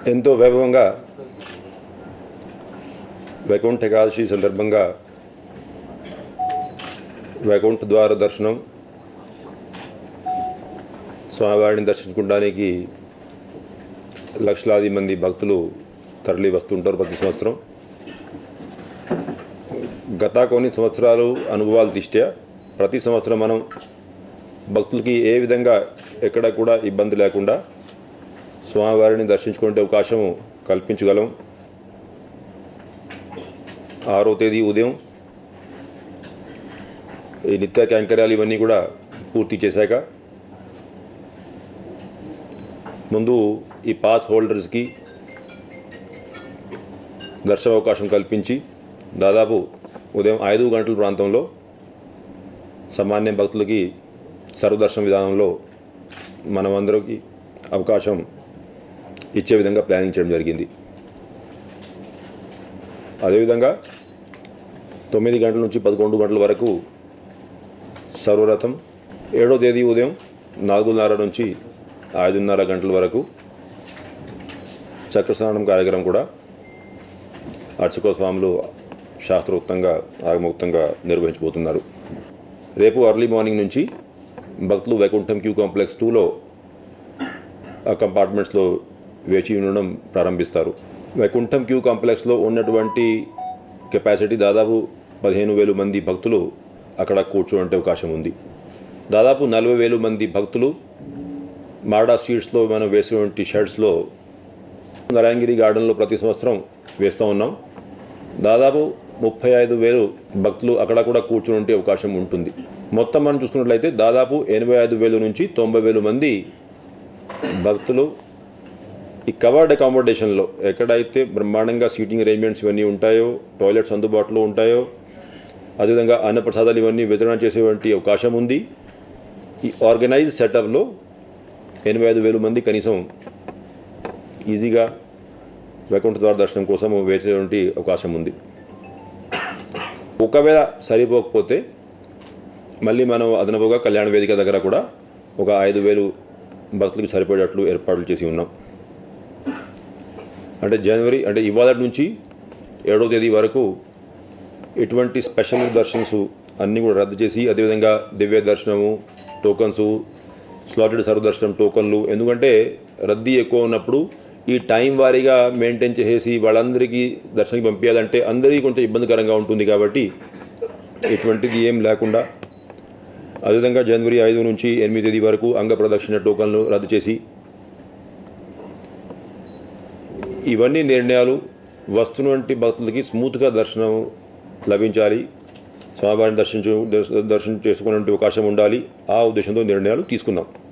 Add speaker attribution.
Speaker 1: ఎంతో వైభవంగా వైకుంఠ ఏకాదశి సందర్భంగా వైకుంఠ ద్వార దర్శనం స్వామివారిని దర్శించుకోవడానికి లక్షలాది మంది భక్తులు తరలి వస్తుంటారు ప్రతి సంవత్సరం గత కొన్ని సంవత్సరాలు అనుభవాల దృష్ట్యా ప్రతి సంవత్సరం మనం భక్తులకి ఏ విధంగా ఎక్కడ కూడా ఇబ్బంది లేకుండా స్వామివారిని దర్శించుకునే అవకాశం కల్పించగలం ఆరో తేదీ ఉదయం ఈ నిత్య కైంకర్యాలు ఇవన్నీ కూడా పూర్తి చేశాక ముందు ఈ పాస్ హోల్డర్స్కి దర్శన అవకాశం కల్పించి దాదాపు ఉదయం ఐదు గంటల ప్రాంతంలో సామాన్య భక్తులకి సర్వదర్శన విధానంలో మనమందరికి అవకాశం ఇచ్చే విధంగా ప్లానింగ్ చేయడం జరిగింది అదేవిధంగా తొమ్మిది గంటల నుంచి పదకొండు గంటల వరకు సర్వరథం ఏడో తేదీ ఉదయం నాలుగున్నర నుంచి ఐదున్నర గంటల వరకు చక్రస్నానం కార్యక్రమం కూడా అర్చక స్వాములు శాస్త్రోక్తంగా ఆగమోక్తంగా నిర్వహించబోతున్నారు రేపు అర్లీ మార్నింగ్ నుంచి భక్తులు వైకుంఠం క్యూ కాంప్లెక్స్ టూలో ఆ కంపార్ట్మెంట్స్లో వేచి ఉండడం ప్రారంభిస్తారు వైకుంఠం క్యూ కాంప్లెక్స్లో ఉన్నటువంటి కెపాసిటీ దాదాపు పదిహేను వేలు మంది భక్తులు అక్కడ కూర్చోంటే అవకాశం ఉంది దాదాపు నలభై వేలు మంది భక్తులు మార్డా స్ట్రీట్స్లో మనం వేసినటువంటి షర్ట్స్లో నారాయణగిరి గార్డెన్లో ప్రతి సంవత్సరం వేస్తూ ఉన్నాం దాదాపు ముప్పై ఐదు వేలు భక్తులు అక్కడ కూడా కూర్చుని ఉంటే అవకాశం ఉంటుంది మొత్తం మనం చూసుకున్నట్లయితే దాదాపు ఎనభై ఐదు వేలు నుంచి తొంభై వేలు మంది భక్తులు ఈ కవర్డ్ అకామిడేషన్లో ఎక్కడైతే బ్రహ్మాండంగా సీటింగ్ అరేంజ్మెంట్స్ ఇవన్నీ ఉంటాయో టాయిలెట్స్ అందుబాటులో ఉంటాయో అదేవిధంగా అన్నప్రసాదాలు ఇవన్నీ వితరణ చేసేటువంటి అవకాశం ఉంది ఈ ఆర్గనైజ్ సెటప్లో ఎనభై ఐదు వేలు మంది కనీసం ఈజీగా వైకుంఠ ద్వార దర్శనం కోసం వేసేటువంటి అవకాశం ఉంది ఒకవేళ సరిపోకపోతే మళ్ళీ మనం అదనపుగా కళ్యాణ వేదిక దగ్గర కూడా ఒక ఐదు వేలు భక్తులకి సరిపడేటట్లు ఏర్పాట్లు చేసి ఉన్నాం అంటే జనవరి అంటే ఇవాళ నుంచి ఏడో తేదీ వరకు ఎటువంటి స్పెషల్ దర్శనస్ అన్నీ కూడా రద్దు చేసి అదేవిధంగా దివ్య దర్శనము టోకన్స్ స్లాటెడ్ సర్వదర్శనం టోకన్లు ఎందుకంటే రద్దీ ఎక్కువ ఉన్నప్పుడు ఈ టైం వారీగా మెయింటైన్ చేసేసి వాళ్ళందరికీ దర్శనకి పంపించాలంటే అందరికీ కొంచెం ఇబ్బందికరంగా ఉంటుంది కాబట్టి ఎటువంటిది ఏం లేకుండా అదేవిధంగా జనవరి ఐదు నుంచి ఎనిమిది తేదీ వరకు అంగ ప్రదక్షిణ టోకన్లు రద్దు చేసి ఇవన్నీ నిర్ణయాలు వస్తున్నటువంటి భక్తులకి స్మూత్గా దర్శనం లభించాలి స్వామివారిని దర్శించు దర్శనం చేసుకునే అవకాశం ఉండాలి ఆ ఉద్దేశంతో నిర్ణయాలు తీసుకున్నాం